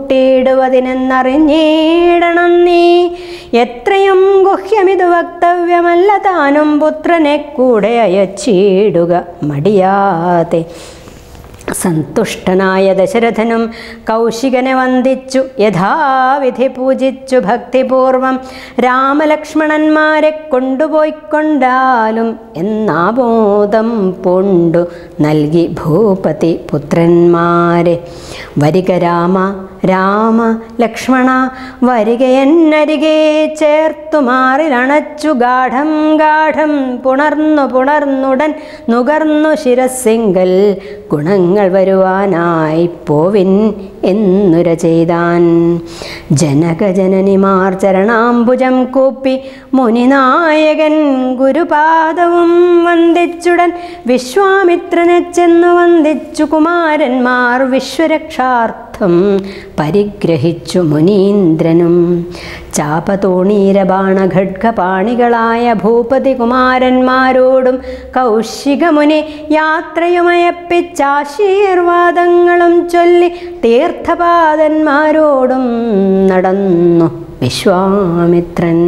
കൂട്ടിയിടുവതിനെന്നറിഞ്ഞിടണം നീ എത്രയും ഗുഹ്യമിതു വക്തവ്യമല്ല താനും പുത്രനെ കൂടെ അയച്ചിടുക മടിയാതെ സന്തുഷ്ടനായ ദശരഥനും കൗശികനെ വന്ദിച്ചു യഥാവിധി പൂജിച്ചു ഭക്തിപൂർവം രാമലക്ഷ്മണന്മാരെ കൊണ്ടുപോയിക്കൊണ്ടാലും എന്നാബോധം പൂണ്ടു നൽകി ഭൂപതി പുത്രന്മാരെ വരിക രാമ രാമ ലക്ഷ്മണ വരികയെന്നരികെ ചേർത്തു മാറിലണച്ചു ഗാഠം ഗാഠം പുണർന്നു പുണർന്നുടൻ നുകർന്നു ശിരസിങ്കൽ ഗുണങ്ങൾ വരുവാനായി പോവിൻ എന്നുര ചെയ്താൻ ജനകജനനിമാർ ചരണാംബുജം കൂപ്പി മുനിനായകൻ ഗുരുപാദവും വന്ദിച്ചുടൻ വിശ്വാമിത്രനെ ചെന്നു വന്ദിച്ചു കുമാരന്മാർ വിശ്വരക്ഷാർത്ഥം പരിഗ്രഹിച്ചു മുനീന്ദ്രനും ചാപതോണീരബാണഖഡ്ഗപാണികളായ ഭൂപതി കുമാരന്മാരോടും കൗശികമുനി യാത്രയുമയപ്പിച്ചാശീർവാദങ്ങളും ചൊല്ലി തീർത്ഥപാദന്മാരോടും നടന്നു വിശ്വാമിത്രൻ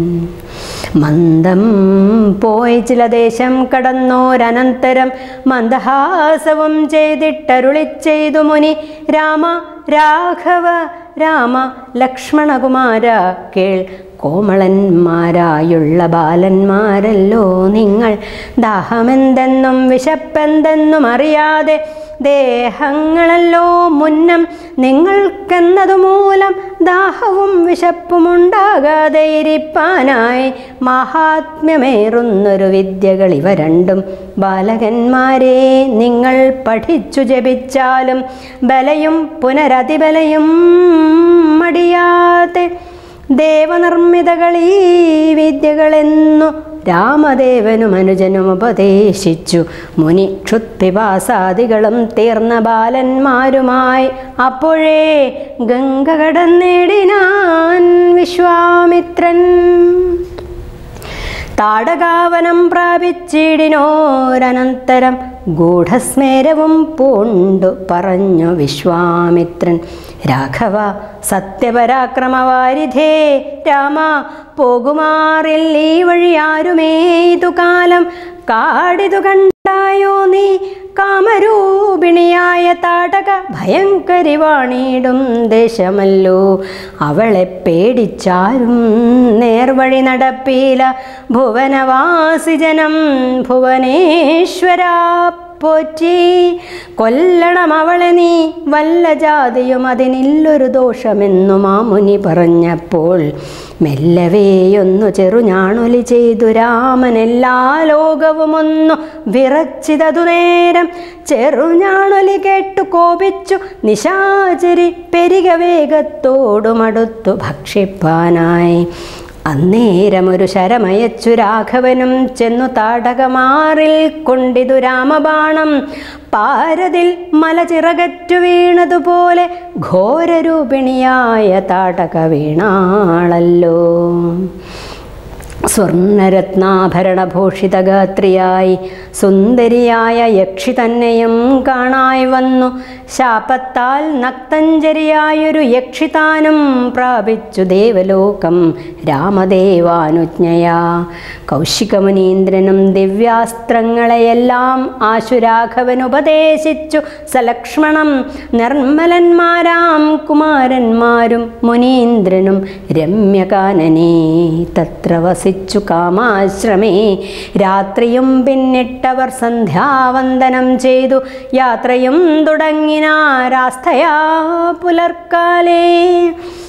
മന്ദം പോയി ചില ദേശം കടന്നോരനന്തരം മന്ദഹാസവും ചെയ്തിട്ടരുളി ചെയ്തു മുനി രാമ രാഘവ രാമ ലക്ഷ്മണകുമാര കേൾ കോമളന്മാരായുള്ള ബാലന്മാരല്ലോ നിങ്ങൾ ദാഹമെന്തെന്നും വിശപ്പെന്തെന്നും അറിയാതെ ദേഹങ്ങളല്ലോ മുന്നം നിങ്ങൾക്കെന്നതുമൂലം ദാഹവും വിശപ്പും ഉണ്ടാകാതെ ഇരിപ്പാനായി മഹാത്മ്യമേറുന്നൊരു വിദ്യകൾ ഇവ രണ്ടും ബാലകന്മാരെ നിങ്ങൾ പഠിച്ചു ജപിച്ചാലും ബലയും പുനരതിബലയും മടിയാതെ ദേവനിർമ്മിതകൾ ഈ വിദ്യകളെന്നു രാമദേവനും അനുജനും ഉപദേശിച്ചു മുനി ക്ഷുത്പിപാസാദികളും തീർന്ന ബാലന്മാരുമായി അപ്പോഴേ ഗംഗ കടന്നേടിനാൻ വിശ്വാമിത്രൻ താടകാവനം പ്രാപിച്ചിടിനോരനന്തരം ഗൂഢസ്മേരവും പൂണ്ടു പറഞ്ഞു വിശ്വാമിത്രൻ രാഘവ സത്യപരാക്രമവാരിധേ രാമ പോകുമാറിൽ ഈ വഴി ആരുമേതു കാലം കാടിതു കണ്ടായോ നീ കാമരൂപിണിയായ താടക ഭയങ്കരി വാണിടും ദേശമല്ലോ അവളെ പേടിച്ചാരും നേർവഴി നടപ്പീല ഭുവനവാസിജനം ഭുവനേശ്വര പോറ്റി കൊല്ലണം അവളെ നീ വല്ല ജാതിയും അതിനില്ലൊരു ദോഷമെന്നു മാമുനി പറഞ്ഞപ്പോൾ മെല്ലവേയൊന്നു ചെറുഞാണൊലി ചെയ്തു രാമൻ എല്ലാ ലോകവും ഒന്നു വിറച്ചിതതു നേരം ചെറുഞാണൊലി കേട്ടു കോപിച്ചു നിശാചരി പെരിക വേഗത്തോടുമടുത്തു ഭക്ഷിപ്പാനായി അന്നേരമൊരു ശരമയച്ചു രാഘവനും ചെന്നു താടകമാറിൽ കൊണ്ടിതു രാമബാണം പാരതിൽ മലചിറകറ്റു വീണതുപോലെ ഘോരരൂപിണിയായ താടക വീണാളല്ലോ സ്വർണരത്നാഭരണഭൂഷിതഗാത്രിയായി സുന്ദരിയായ യക്ഷി തന്നെയും കാണായി വന്നു ശാപത്താൽ നക്തഞ്ചരിയായൊരു യക്ഷിതാനും പ്രാപിച്ചു ദേവലോകം രാമദേവാനുജ്ഞയാ കൗശികമുനീന്ദ്രനും ദിവ്യാസ്ത്രങ്ങളെയെല്ലാം ആശുരാഘവൻ ഉപദേശിച്ചു സലക്ഷ്മണം നിർമ്മലന്മാരാം കുമാരന്മാരും മുനീന്ദ്രനും രമ്യകാനനേ തത്ര വസിച്ചു കാമാശ്രമേ രാത്രിയും പിന്നിട്ടവർ സന്ധ്യാവന്ദനം ചെയ്തു യാത്രയും തുടങ്ങിനാരാസ്ഥയാ പുലർക്കാലേ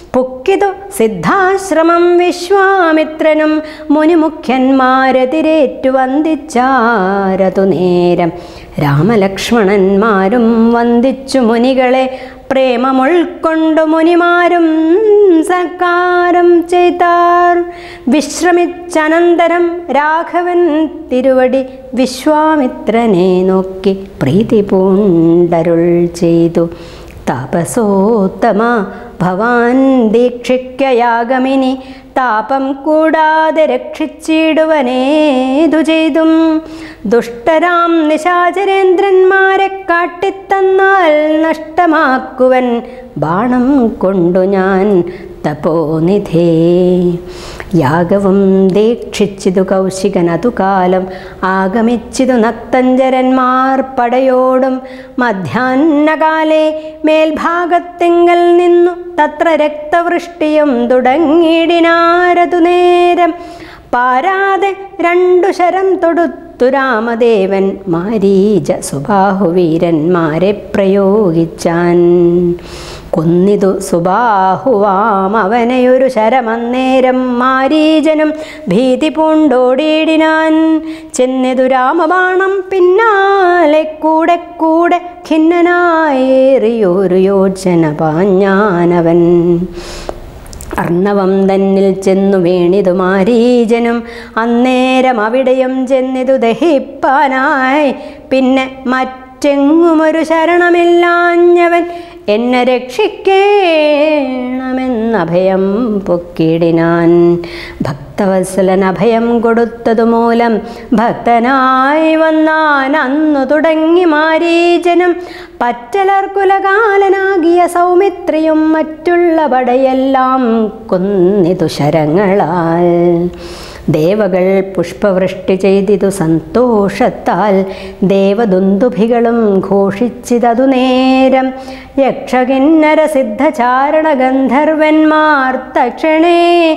പുക്കിതു സിദ്ധാശ്രമം വിശ്വാമിത്രനും മുനിമുഖ്യന്മാരെതിരേറ്റു വന്ദിച്ചാരതു നേരം രാമലക്ഷ്മണന്മാരും വന്ദിച്ചു മുനികളെ പ്രേമമുൾക്കൊണ്ടു മുനിമാരും സൽക്കാരം ചെയ്താർ വിശ്രമിച്ചനന്തരം രാഘവൻ തിരുവടി വിശ്വാമിത്രനെ നോക്കി പ്രീതി പൂണ്ടരുൾ ചെയ്തു താപസോത്തമ ഭവാൻ ദീക്ഷിക്കയാഗമിനി താപം കൂടാതെ രക്ഷിച്ചിടുവനേതു ചെയ്തും ദുഷ്ടരാം നിശാചരേന്ദ്രന്മാരെ കാട്ടിത്തന്നാൽ നഷ്ടമാക്കുവൻ ബാണം കൊണ്ടു ഞാൻ തപോനിധേ യാഗവും ദീക്ഷിച്ചിതു കൗശികനതു കാലം ആഗമിച്ചിതു നക്തഞ്ചരന്മാർ പടയോടും മധ്യാഹ്നകാലെ മേൽഭാഗത്തെങ്കൽ നിന്നു തത്ര രക്തവൃഷ്ടിയും തുടങ്ങിയിടിനാരതു നേരം പാരാതെ രണ്ടു ശരം തൊടുത്തു രാമദേവൻ മാരീജ സുബാഹുവീരന്മാരെ പ്രയോഗിച്ചാൻ കൊന്നിതു സുബാഹുവാം അവനെയൊരു ശരമന്നേരം മാരീജനും ഭീതി പൂണ്ടോടിയിടിനാൻ ചെന്നിതു രാമബാണം പിന്നാലെ കൂടെ കൂടെ ഖിന്നനായേറിയൊരു യോജന പാഞ്ഞാനവൻ അർണവം തന്നിൽ ചെന്നു വീണിതു മാരീജനും അന്നേരം അവിടെയും ചെന്നിതു ദഹിപ്പാനായി പിന്നെ മറ്റെങ്ങുമൊരു ശരണമില്ലാഞ്ഞവൻ എന്നെ രക്ഷിക്കേണമെന്നഭയം പൊക്കിടിനാൻ ഭക്തവത്സലൻ അഭയം കൊടുത്തതു മൂലം ഭക്തനായി വന്നാൻ അന്നു തുടങ്ങി മാരീജനും പറ്റലർ കുലകാലനാകിയ സൗമിത്രിയും മറ്റുള്ള പടയെല്ലാം കൊന്നിതു ശരങ്ങളാൽ ദേവകൾ പുഷ്പവൃഷ്ടി ചെയ്തിതു സന്തോഷത്താൽ ദേവദുന്ദുഭികളും ഘോഷിച്ചിതതു നേരം യക്ഷകിന്നര സിദ്ധചാരണ ഗന്ധർവന്മാർ തക്ഷണേ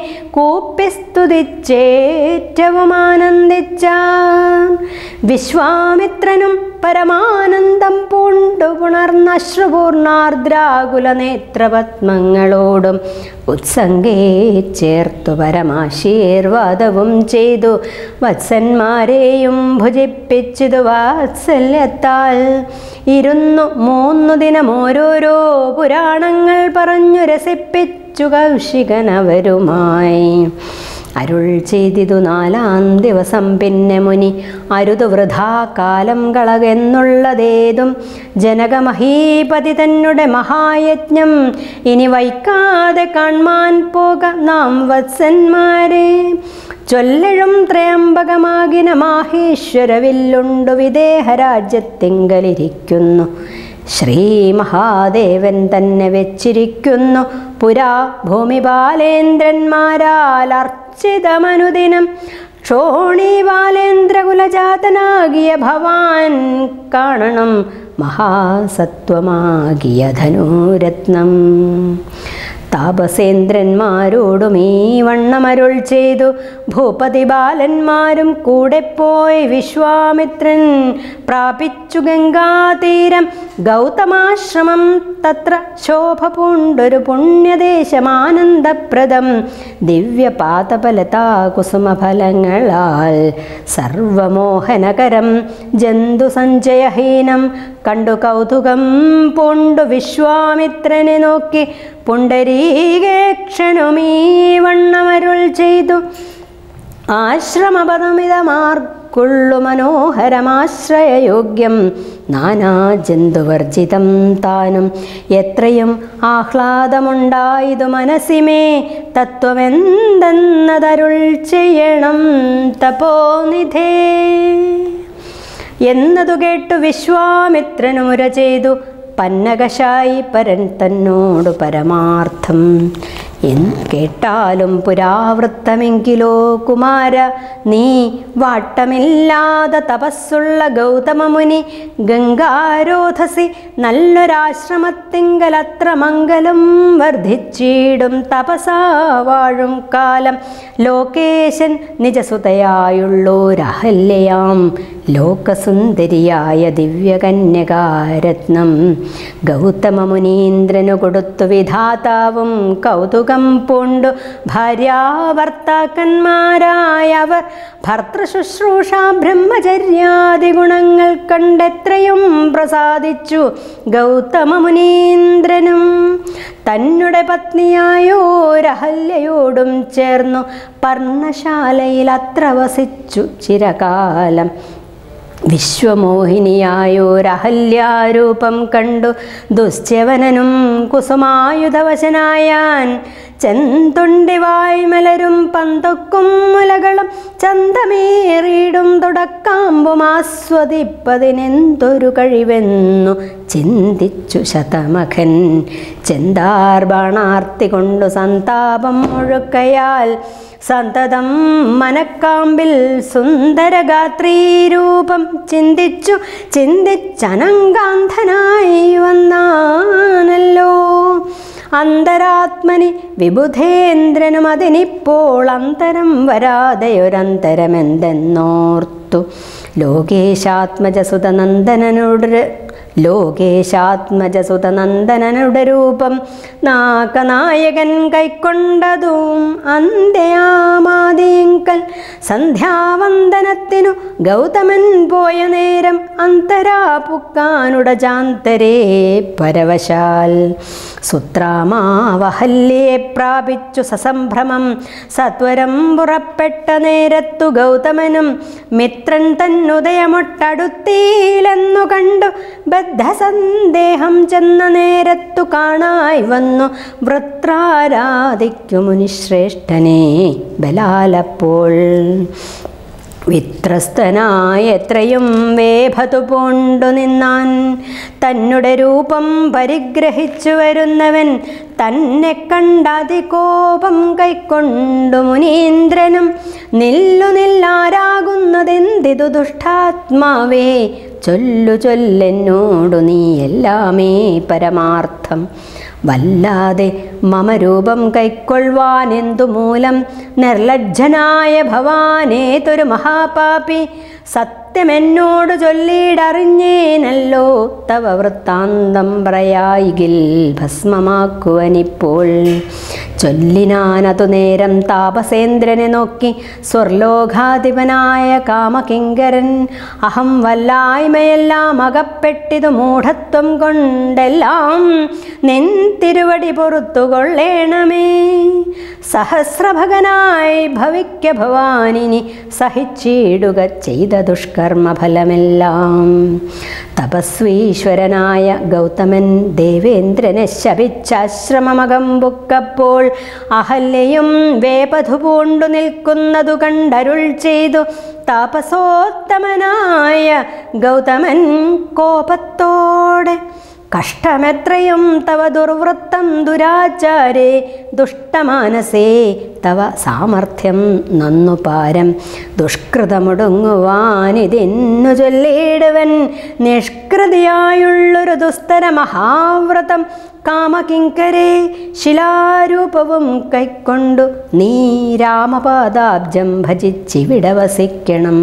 കൂപ്പിസ്തുതിച്ചേറ്റവും ആനന്ദിച്ച വിശ്വാമിത്രനും പരമാനന്ദം പൂണ്ടു പുണർന്നശ്രുപൂർണാർദ്രാകുല നേത്രപത്മങ്ങളോടും ഉത്സംഗേ ചേർത്തു പരമാശീർവാദവും ചെയ്തു വത്സന്മാരെയും ഭുജിപ്പിച്ചിതു വാത്സല്യത്താൽ ഇരുന്നു മൂന്നു ദിനം ഓരോരോ പുരാണങ്ങൾ പറഞ്ഞു രസിപ്പിച്ചു കൗശികനവരുമായി അരുൾ ചെയ്തിതു നാലാം ദിവസം പിന്നെ മുനി അരുതു വൃഥാ കാലം കളകെന്നുള്ളതേതും ജനകമഹീപതി തന്നെ മഹായജ്ഞം ഇനി വൈക്കാതെ കാൺമാൻ പോക നാം വത്സന്മാരെ ചൊല്ലഴും ത്രയംബകമാകിന മാഹേശ്വരവില്ലുണ്ടു വിദേഹരാജ്യത്തിങ്കലിരിക്കുന്നു ശ്രീ മഹാദേവൻ തന്നെ വെച്ചിരിക്കുന്നു പുരാ ഭൂമിപാലേന്ദ്രന്മാരാൽ അർച്ചിതമനുദിനം ക്ഷോണി ബാലേന്ദ്രകുലജാതനാകിയ ഭവാൻ കാണണം മഹാസത്വമാകിയ ധനുരത്നം താപസേന്ദ്രന്മാരോടും ഈ വണ്ണമരുൾ ചെയ്തു ഭൂപതി ബാലന്മാരും കൂടെ പോയി വിശ്വാമിത്രൻ പ്രാപിച്ചു ഗംഗാതീരം ഗൗതമാശ്രമം തത്ര ശോഭ പൂണ്ടൊരു പുണ്യദേശമാനന്ദപ്രദം ദിവ്യപാതഫലതാ കുസുമഫലങ്ങളാൽ സർവമോഹനകരം ജന്തു സഞ്ചയഹീനം കണ്ടു കൗതുകം പൂണ്ടു വിശ്വാമിത്രനെ നോക്കി പുണ്ടരീകേക്ഷണുമീ വണ്ണമരുൾ ചെയ്തു ആശ്രമപദമിതമാർക്കുള്ളു മനോഹരമാശ്രയയോഗ്യം നാനാജന്തുവർജിതം താനും എത്രയും ആഹ്ലാദമുണ്ടായതു മനസ്സിമേ തത്വമെന്തെന്നതരുൾ ചെയ്യണം തപോനിധേ എന്നതു കേട്ടു വിശ്വാമിത്രനുമുര ചെയ്തു പന്നകശായി പരൻ തന്നോടു പരമാർത്ഥം എന്ന് കേട്ടാലും പുരാവൃത്തമെങ്കിലോ കുമാര നീ വാട്ടമില്ലാതെ തപസ്സുള്ള ഗൗതമമുനി ഗംഗാരോധസി നല്ലൊരാശ്രമത്തിങ്കൽ അത്ര മംഗലം വർദ്ധിച്ചിടും തപസാ വാഴും കാലം ലോകേശൻ നിജസുതയായുള്ളോരഹല്യയാം ലോകസുന്ദരിയായ ദിവ്യകന്യകാരത്നം ഗൗതമമുനീന്ദ്രനു കൊടുത്തു വിധാതാവും കൗതുകം പൂണ്ടു ഭാര്യാഭർത്താക്കന്മാരായവർ ഭർത്തൃശുശ്രൂഷ ബ്രഹ്മചര്യാദി ഗുണങ്ങൾ കണ്ടെത്രയും പ്രസാദിച്ചു ഗൗതമമുനീന്ദ്രനും തന്നെ പത്നിയായോരഹല്യയോടും ചേർന്നു പർണശാലയിൽ അത്ര വസിച്ചു ചിരകാലം വിശ്വമോഹിനിയായോരഹല്യാരൂപം കണ്ടു ദുശ്യവനനും കുസുമായുധവശനായാൻ ചെന്തുണ്ടി വായ്മലരും പന്തൊക്കും മുലകളും ചന്തമേറിയിടും തുടക്കാമ്പും ആസ്വദിപ്പതിനെന്തൊരു കഴിവെന്നു ചിന്തിച്ചു ശതമഖൻ ചെന്താർബാണാർത്തി കൊണ്ടു സന്താപം മുഴുക്കയാൽ സന്തതം മനക്കാമ്പിൽ സുന്ദരഗാത്രീരൂപം ചിന്തിച്ചു ചിന്തിച്ചനങ്കാന്ധനായി വന്നാനല്ലോ അന്തരാത്മനി വിബുധേന്ദ്രനും അതിനിപ്പോൾ അന്തരം വരാതെയൊരന്തരമെന്തെന്നോർത്തു ലോകേശാത്മജസുതനന്ദനനോട് ലോകേശാത്മജസുതനന്ദനനുടെ രൂപം നാകനായകൻ കൈക്കൊണ്ടതും അന്ത്യയാമാദിയങ്കൽ സന്ധ്യാവന്ദനത്തിനു ഗൗതമൻ പോയ നേരം അന്തരാപുക്കാനുടജാന്തരേ പരവശാൽ സുത്രാമാവഹല്യയെ പ്രാപിച്ചു സസംഭ്രമം സത്വരം പുറപ്പെട്ട നേരത്തു ഗൗതമനും മിത്രൻ തന്നുദയമൊട്ടടുത്തിയിലെന്നു കണ്ടു ബദ്ധസന്ദേഹം ചെന്ന നേരത്തു കാണായി വന്നു വൃത്രാരാധിക്കു മുനിശ്രേഷ്ഠനെ ബലാലപ്പോൾ വിത്രസ്തനായ എത്രയും വേഭതു പൂണ്ടു നിന്നാൻ തന്നെ രൂപം പരിഗ്രഹിച്ചു വരുന്നവൻ തന്നെ കണ്ടതികോപം കൈക്കൊണ്ടു മുനീന്ദ്രനും നില്ലു നില്ലാരാകുന്നതെന്തിതു ദുഷ്ടാത്മാവേ ചൊല്ലു ചൊല്ലെന്നോടു നീ എല്ലാമേ പരമാർത്ഥം വല്ലാതെ മമ രൂപം കൈക്കൊള്ളുവാനെന്തു മൂലം നിർലജ്ജനായ ഭവാനേതൊരു മഹാപാപി സത്യമെന്നോട് ചൊല്ലിയിടറിഞ്ഞേനല്ലോ തവ വൃത്താന്തം പറയായികിൽ ഭസ്മമാക്കുവനിപ്പോൾ ചൊല്ലിനാനതു നേരം താപസേന്ദ്രനെ നോക്കി സ്വർലോകാധിപനായ കാമകിങ്കരൻ അഹം വല്ലായ്മയെല്ലാം അകപ്പെട്ടിതു മൂഢത്വം കൊണ്ടെല്ലാം നിൻ തിരുവടി പൊറത്തുകൊള്ളേണമേ സഹസ്രഭകനായി ഭവിക്ക ഭവാനിനി സഹിച്ചിടുക ചെയ്ത ദുഷ്കർമ്മഫലമെല്ലാം തപസ്വീശ്വരനായ ഗൗതമൻ ദേവേന്ദ്രനെ ശപിച്ചാശ്രമമകമ്പുക്കപ്പോൾ അഹല്യയും വേപധു പൂണ്ടു നിൽക്കുന്നതു കണ്ടരുൾ ചെയ്തു താപസോത്തമനായ ഗൗതമൻ കോപത്തോടെ കഷ്ടമെത്രയും തവ ദുർവൃത്തം ദുരാചാരേ ദുഷ്ടമാനസേ തവ സാമർഥ്യം നന്നു പാരം ദുഷ്കൃതമൊടുങ്ങുവാനിതെന്നു ചൊല്ലിയിടുവൻ നിഷ്കൃതിയായുള്ളൊരു ദുസ്തര മഹാവ്രതം കാമകിങ്കരേ ശിലാരൂപവും കൈക്കൊണ്ടു നീ രാമപാദാബ്ജം ഭജിച്ചിവിടെ വസിക്കണം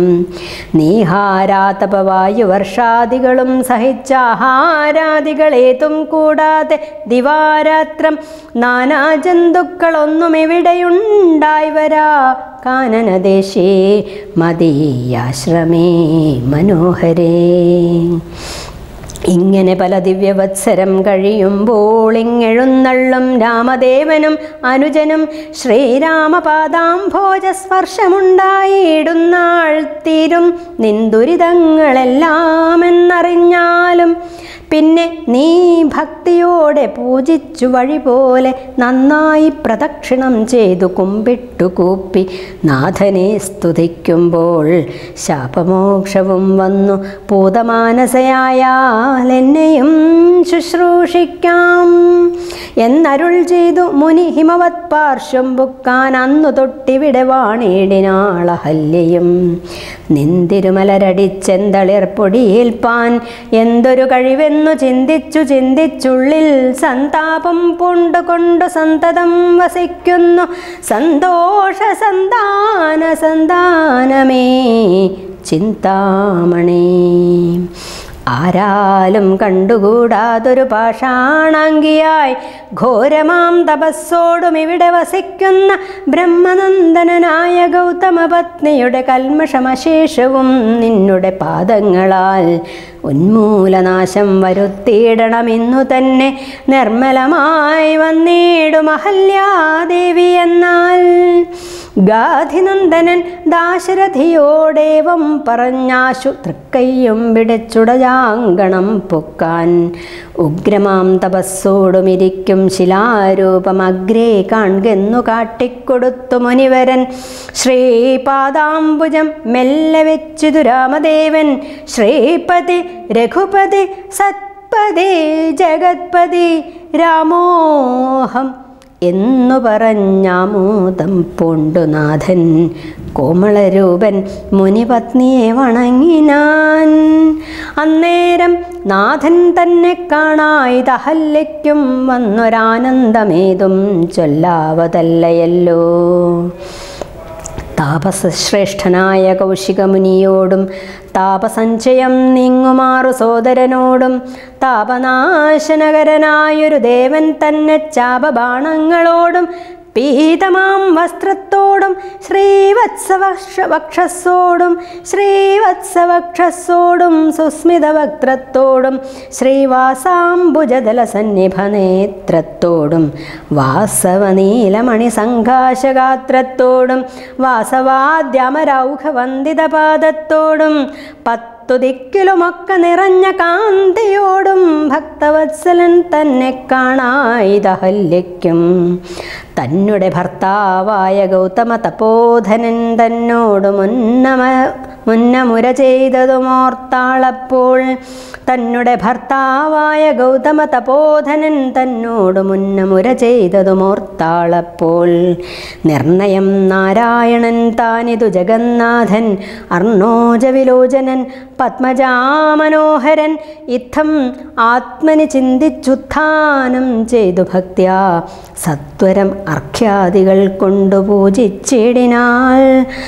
നീഹാരാതപവായുവർഷാദികളും സഹിച്ച ആഹാരാദികളേതും കൂടാതെ ദിവാരാത്രം നാനാജന്തുക്കളൊന്നും ഇവിടെയുണ്ടായി വരാ കാനനദേശേ മദീയാശ്രമേ മനോഹരേ ഇങ്ങനെ പല ദിവ്യവത്സരം കഴിയുമ്പോൾ ഇങ്ങെഴുന്നള്ളും രാമദേവനും അനുജനും ശ്രീരാമപാദാംഭോജ സ്പർശമുണ്ടായിടുന്നാൾ തീരും നിന്ദുരിതങ്ങളെല്ലാം എന്നറിഞ്ഞാലും പിന്നെ നീ ഭക്തിയോടെ പൂജിച്ചു വഴി പോലെ നന്നായി പ്രദക്ഷിണം ചെയ്തു കുമ്പിട്ടു കൂപ്പി നാഥനെ സ്തുതിക്കുമ്പോൾ ശാപമോക്ഷവും വന്നു പൂതമാനസയായാൽ എന്നെയും ശുശ്രൂഷിക്കാം എന്നരുൾ ചെയ്തു മുനി ഹിമവത് പാർശ്വം ബുക്കാൻ അന്നു തൊട്ടിവിടെ വാണിടിനാളഹല്യയും നിന്തിരുമലരടിച്ചെന്തളിർ പൊടിയേൽപ്പാൻ എന്തൊരു കഴിവെന്നു ചിന്തിച്ചു ചിന്തിച്ചുള്ളിൽ സന്താപം പൂണ്ടുകൊണ്ടു സന്തതം വസിക്കുന്നു സന്തോഷ സന്താന സന്താനമേ ചിന്താമണി ആരാലും കണ്ടുകൂടാതൊരു പാഷാണാങ്കിയായി ഘോരമാം തപസ്സോടും ഇവിടെ വസിക്കുന്ന ബ്രഹ്മനന്ദനനായ ഗൗതമപത്നിയുടെ കൽമഷമശേഷവും നിന്നുടെ പാദങ്ങളാൽ ഉന്മൂലനാശം വരുത്തിയിടണമെന്നു തന്നെ നിർമ്മലമായി വന്നിടും അഹല്യാദേവി എന്നാൽ ഗാധിനന്ദനൻ ദാശരഥിയോടേവം പറഞ്ഞാശു തൃക്കയ്യും പിടിച്ചുടയാങ്കണം പൊക്കാൻ ഉഗ്രമാം തപസ്സോടുമിരിക്കും ശിലാരൂപം അഗ്രേ കാൺകെന്നു കാട്ടിക്കൊടുത്തു മുനിവരൻ ശ്രീപാദാംബുജം മെല്ലെ വെച്ചിതു രാമദേവൻ ശ്രീപതി രഘുപതി സത്പതി ജഗത്പതി രാമോഹം എന്നു പറഞ്ഞാമോദം പൂണ്ടുനാഥൻ കോമളരൂപൻ മുനിപത്നിയെ വണങ്ങിനാൻ അന്നേരം നാഥൻ തന്നെ കാണായിതഹല്യയ്ക്കും വന്നൊരാനന്ദമേതും ചൊല്ലാവതല്ലയല്ലോ താപസശ്രേഷ്ഠനായ കൗശികമുനിയോടും താപസഞ്ചയം നീങ്ങുമാറു സോദരനോടും താപനാശനകരനായൊരു ദേവൻ തന്നെ ചാപബാണങ്ങളോടും പീതമാം വസ്ത്രത്തോടും ശ്രീവത്സവക്ഷ വക്ഷസ്സോടും ശ്രീവത്സവക്ഷസ്സോടും സുസ്മിത വക്ത്രത്തോടും ശ്രീവാസാംബുജദല സന്നിഭ നേത്രത്തോടും വാസവനീലമണി സംഘാശഗാത്രത്തോടും വാസവാദ്യമരൗഘവന്ദിതപാദത്തോടും പത്തു ദിക്കിലുമൊക്കെ നിറഞ്ഞ കാന്തിയോടും ഭക്തവത്സലൻ തന്നെ കാണായിതഹല്യയ്ക്കും തന്നെ ഭർത്താവായ ഗൗതമ തപോധനൻ തന്നോട് മുന്നമ മുന്നമുര ചെയ്തതുമോർത്താളപ്പോൾ തന്നെ ഭർത്താവായ ഗൗതമ തപോധനൻ തന്നോട് മുന്നമുര ചെയ്തതുമോർത്താളപ്പോൾ നിർണയം നാരായണൻ താനിതു ജഗന്നാഥൻ അർണോജവിലോചനൻ പത്മജാമനോഹരൻ ഇത്തം ആത്മനി ചിന്തിച്ചുത്ഥാനം ചെയ്തു ഭക്ത്യാ സത്വരം അർഘ്യാദികൾ കൊണ്ടു പൂജിച്ചിടിനാൾ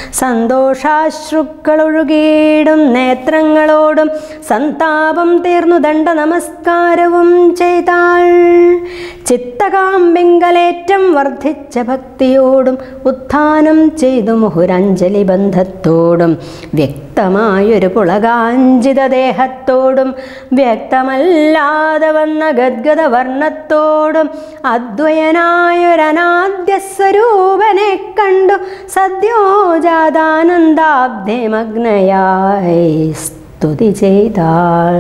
സന്തോഷാശ്രുക്കളൊഴുകിയിടും നേത്രങ്ങളോടും സന്താപം തീർന്നു ദണ്ഡ നമസ്കാരവും ചെയ്താൾ ചിത്തകാമ്പിങ്കലേറ്റം വർദ്ധിച്ച ഭക്തിയോടും ഉത്ഥാനം ചെയ്തു മുഹുരഞ്ജലി ബന്ധത്തോടും വ്യക്തമായൊരു പുളകാഞ്ചിത ദേഹത്തോടും വ്യക്തമല്ലാതെ വന്ന ഗദ്ഗത വർണ്ണത്തോടും അദ്വയനായൊരനാദ്യ സ്വരൂപനെ കണ്ടു സദ്യോജാതാനന്ദാബ്ധമഗ്നയായി സ്തുതി ചെയ്താൾ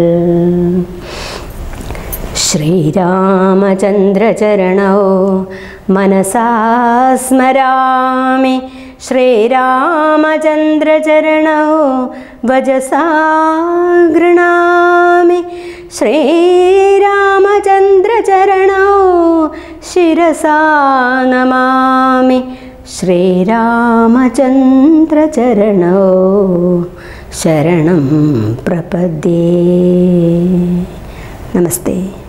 ശ്രീരാമചന്ദ്രചരണോ മനസാ സ്മരാമി ശ്രീരാമചന്ദ്രചരണോ വജസാ ഗൃണാമി ശ്രീരാമചന്ദ്രചരണോ ശിരസാ നമാമി ശ്രീരാമചന്ദ്രചരണോ ശരണം പ്രപദ്യേ നമസ്തേ